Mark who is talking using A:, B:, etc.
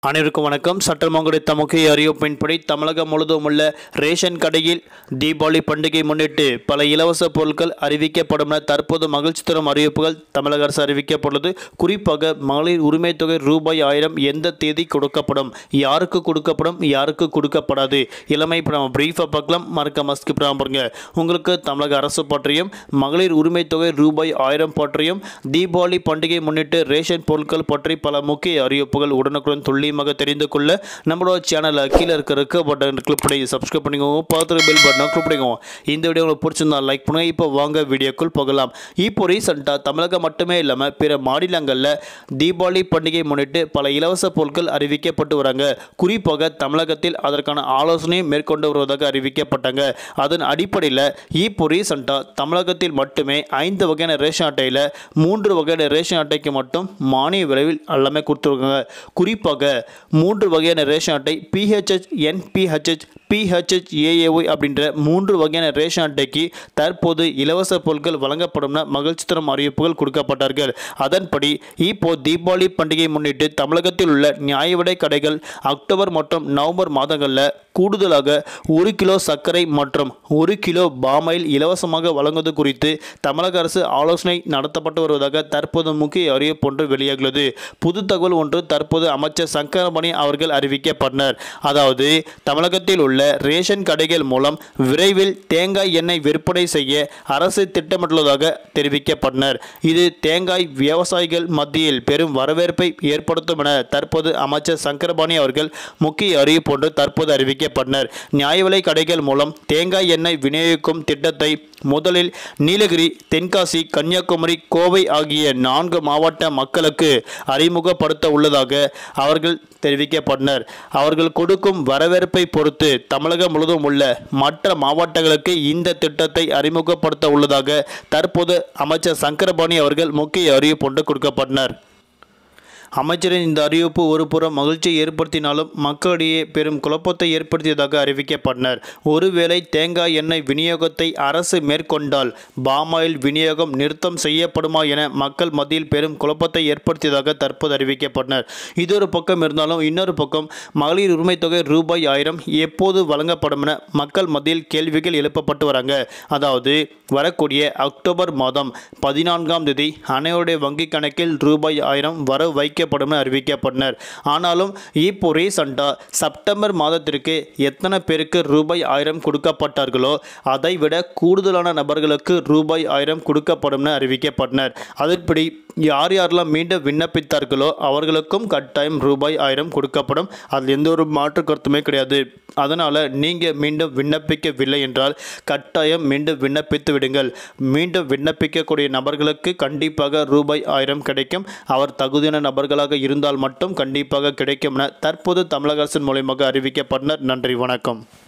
A: அனைவருக்கும் வணக்கம் சட்டமன்ற கிடைத்த முக்கிய அறிவிப்பின்படி தமிழகம் முழுவதும் உள்ள ரேஷன் கடையில் தீபாவளி பண்டிகை முன்னிட்டு பல இலவச பொருட்கள் அறிவிக்கப்படும் என தற்போது மகிழ்ச்சி தரும் அறிவிப்புகள் தமிழக அரசு அறிவிக்கப்பட்டுள்ளது குறிப்பாக மகளிர் உரிமை தொகை ரூபாய் ஆயிரம் எந்த தேதி கொடுக்கப்படும் யாருக்கு கொடுக்கப்படும் யாருக்கு கொடுக்கப்படாது இளமை இப்போ நம்ம பிரீஃபாக பார்க்கலாம் மறக்க மஸ்கி பாருங்க உங்களுக்கு தமிழக அரசு பற்றியும் மகளிர் உரிமை தொகை ரூபாய் ஆயிரம் பற்றியும் தீபாவளி பண்டிகை முன்னிட்டு ரேஷன் பொருட்கள் பற்றி பல முக்கிய அறிவிப்புகள் உடனுக்குடன் துல்லியமாக தெரிந்து கொள்ள நம்மளோட சேனலை கீழே இருக்க இருக்க பட்டன் கிளிக் பண்ணி சப்ஸ்கிரைப் பண்ணிக்கோங்க பார்த்துட்டு பெல் பட்டனை கிளிக் பண்ணிக்கோங்க இந்த வீடியோ உங்களுக்கு பிடிச்சிருந்தா லைக் பண்ணுங்க இப்போ வாங்க வீடியோக்குள் போகலாம் இப்போ ரீசெண்டாக தமிழகம் மட்டுமே இல்லாமல் பிற மாநிலங்களில் தீபாவளி பண்டிகை முன்னிட்டு பல இலவச பொருட்கள் அறிவிக்கப்பட்டு வராங்க குறிப்பாக தமிழகத்தில் அதற்கான ஆலோசனையும் மேற்கொண்டு வருவதாக அறிவிக்கப்பட்டாங்க அதன் அடிப்படையில் இப்போ ரீசெண்டாக தமிழகத்தில் மட்டுமே ஐந்து வகையான ரேஷன் அட்டையில் மூன்று வகையான ரேஷன் அட்டைக்கு மட்டும் மானிய விலையில் எல்லாமே கொடுத்துருக்காங்க குறிப்பாக மூன்று வகையான ரேஷன் அட்டை பிஹெச்ஹெச் என்பிஹெச்ஹெச் பிஹெச்ஹெச் ஏஏஒய் அப்படின்ற மூன்று வகையான ரேஷன் அட்டைக்கு தற்போது இலவச பொருட்கள் வழங்கப்படும் என மகிழ்ச்சி தரும் அறிவிப்புகள் கொடுக்கப்பட்டார்கள் அதன்படி இப்போ தீபாவளி பண்டிகை முன்னிட்டு தமிழகத்தில் உள்ள நியாய விலை கடைகள் அக்டோபர் மற்றும் நவம்பர் மாதங்களில் கூடுதலாக ஒரு கிலோ சர்க்கரை மற்றும் ஒரு கிலோ பாமாயில் இலவசமாக வழங்குவது குறித்து தமிழக அரசு ஆலோசனை நடத்தப்பட்டு வருவதாக தற்போது முக்கிய அறிவிப்பு ஒன்று வெளியாகியுள்ளது புது தகவல் ஒன்று தற்போது அமைச்சர் சங்கரமணி அவர்கள் அறிவிக்கப்பட்டனர் அதாவது தமிழகத்தில் உள்ள ரேஷன் கடைகள் மூலம் விரைவில் தேங்காய் எண்ணெய் விற்பனை செய்ய அரசு திட்டமிட்டுள்ளதாக தெரிவிக்கப்பட்டனர் இது தேங்காய் விவசாயிகள் மத்தியில் பெரும் வரவேற்பை ஏற்படுத்தும் என தற்போது அமைச்சர் சங்கரபாணி அவர்கள் முக்கிய அறிவிப்பு ஒன்று தற்போது அறிவிக்கப்பட்டனர் நியாய விலை கடைகள் மூலம் தேங்காய் எண்ணெய் விநியோகிக்கும் திட்டத்தை முதலில் நீலகிரி தென்காசி கன்னியாகுமரி கோவை ஆகிய நான்கு மாவட்ட மக்களுக்கு அறிமுகப்படுத்த உள்ளதாக அவர்கள் தெரிவிக்கப்பட்டனர் அவர்கள் கொடுக்கும் வரவேற்பை பொறுத்து தமிழகம் முழுவதும் உள்ள மற்ற மாவட்டங்களுக்கு இந்த திட்டத்தை அறிமுகப்படுத்த உள்ளதாக தற்போது அமைச்சர் சங்கரபாணி அவர்கள் முக்கிய அறிவிப்பு ஒன்று கொடுக்கப்பட்டனர் அமைச்சரின் இந்த அறிவிப்பு ஒருபுறம் மகிழ்ச்சியை ஏற்படுத்தினாலும் மக்களிடையே பெரும் குழப்பத்தை ஏற்படுத்தியதாக அறிவிக்கப்பட்டனர் ஒருவேளை தேங்காய் எண்ணெய் விநியோகத்தை அரசு மேற்கொண்டால் பாமாயில் விநியோகம் நிறுத்தம் செய்யப்படுமா என மக்கள் மத்தியில் பெரும் குழப்பத்தை ஏற்படுத்தியதாக தற்போது அறிவிக்கப்பட்டனர் இது ஒரு பக்கம் இருந்தாலும் இன்னொரு பக்கம் மகளிர் உரிமை தொகை ரூபாய் ஆயிரம் எப்போது வழங்கப்படும் என மக்கள் மத்தியில் கேள்விகள் எழுப்பப்பட்டு வராங்க அதாவது வரக்கூடிய அக்டோபர் மாதம் பதினான்காம் தேதி அனைவருடைய வங்கி கணக்கில் ரூபாய் ஆயிரம் வர வைக்கப்படும் என அறிவிக்கப்பட்டனர் ஆனாலும் இப்போ ரீசண்டாக செப்டம்பர் மாதத்திற்கு எத்தனை பேருக்கு ரூபாய் ஆயிரம் கொடுக்கப்பட்டார்களோ அதை விட கூடுதலான நபர்களுக்கு ரூபாய் ஆயிரம் கொடுக்கப்படும் என அறிவிக்கப்பட்டனர் அதன்படி யார் யாரெல்லாம் மீண்டும் விண்ணப்பித்தார்களோ அவர்களுக்கும் கட்டாயம் ரூபாய் ஆயிரம் கொடுக்கப்படும் அதில் எந்த ஒரு மாற்று கருத்துமே கிடையாது அதனால் நீங்கள் மீண்டும் விண்ணப்பிக்கவில்லை என்றால் கட்டாயம் மீண்டும் விண்ணப்பித்து விடுங்கள் மீண்டும் விண்ணப்பிக்கக்கூடிய நபர்களுக்கு கண்டிப்பாக ரூபாய் ஆயிரம் கிடைக்கும் அவர் தகுதியான நபர்களாக இருந்தால் மட்டும் கண்டிப்பாக கிடைக்கும் என தற்போது தமிழக அரசின் மூலயமாக அறிவிக்கப்பட்டனர் நன்றி வணக்கம்